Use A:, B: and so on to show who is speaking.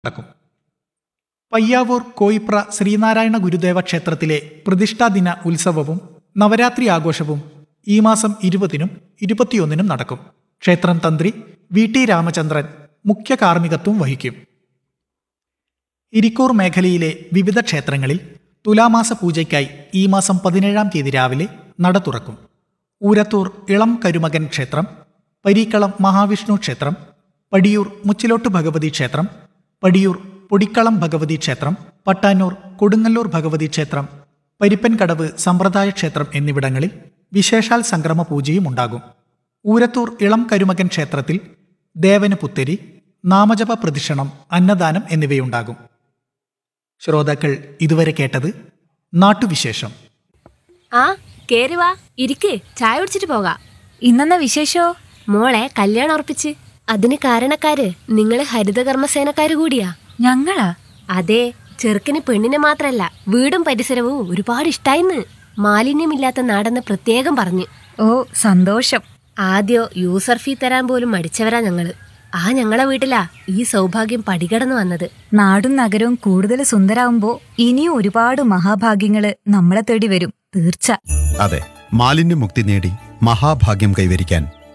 A: നടക്കും പയ്യാവൂർ കോയിപ്ര ശ്രീനാരായണ ഗുരുദേവ ക്ഷേത്രത്തിലെ പ്രതിഷ്ഠാദിന ഉത്സവവും നവരാത്രി ആഘോഷവും ഈ മാസം ഇരുപതിനും ഇരുപത്തിയൊന്നിനും നടക്കും ക്ഷേത്രം തന്ത്രി വി ടി രാമചന്ദ്രൻ മുഖ്യ കാർമ്മികത്വം വഹിക്കും ഇരിക്കൂർ മേഖലയിലെ വിവിധ ക്ഷേത്രങ്ങളിൽ തുലാമാസ പൂജയ്ക്കായി ഈ മാസം പതിനേഴാം തീയതി രാവിലെ നട തുറക്കും ഊരത്തൂർ ഇളം കരുമകൻ ക്ഷേത്രം പരീക്കളം മഹാവിഷ്ണു ക്ഷേത്രം പടിയൂർ മുച്ചിലോട്ട് ഭഗവതി ക്ഷേത്രം പടിയൂർ പൊടിക്കളം ഭഗവതി ക്ഷേത്രം പട്ടാന്നൂർ കൊടുങ്ങല്ലൂർ ഭഗവതി ക്ഷേത്രം പരിപ്പൻകടവ് സമ്പ്രദായ ക്ഷേത്രം എന്നിവിടങ്ങളിൽ വിശേഷാൽ സംക്രമ പൂജയും ഉണ്ടാകും ഊരത്തൂർ ഇളം കരുമകൻ ക്ഷേത്രത്തിൽ ദേവന് പുത്തരി നാമജപ പ്രദക്ഷിണം അന്നദാനം എന്നിവയുണ്ടാകും ശ്രോതാക്കൾ ഇതുവരെ കേട്ടത് നാട്ടുവിശേഷം
B: ആ കേറി വാ ഇരിക്ക് ചായ കുടിച്ചിട്ട് പോകാം
C: ഇന്നെന്നാ വിശേഷോ
B: മോളെ കല്യാണം ഉറപ്പിച്ച് അതിന് കാരണക്കാര് നിങ്ങള് ഹരിതകർമ്മസേനക്കാര് കൂടിയാ
C: ഞങ്ങളാ
B: അതെ ചെറുക്കന് പെണ്ണിനെ മാത്രല്ല വീടും പരിസരവും ഒരുപാട് ഇഷ്ടായിന്ന് മാലിന്യമില്ലാത്ത നാടെന്ന് പ്രത്യേകം പറഞ്ഞു
C: ഓ സന്തോഷം
B: ആദ്യോ യൂസർ ഫീ തരാൻ പോലും മടിച്ചവരാ ഞങ്ങള് ആ ഞങ്ങളെ വീട്ടിലാ ഈ സൗഭാഗ്യം പടികടന്നു വന്നത്
C: നാടും നഗരവും കൂടുതൽ സുന്ദരാവുമ്പോ ഇനിയും ഒരുപാട് മഹാഭാഗ്യങ്ങള് നമ്മളെ തേടി വരും തീർച്ച
D: അതെ മാലിന്യമുക്തി നേടി മഹാഭാഗ്യം കൈവരിക്കാൻ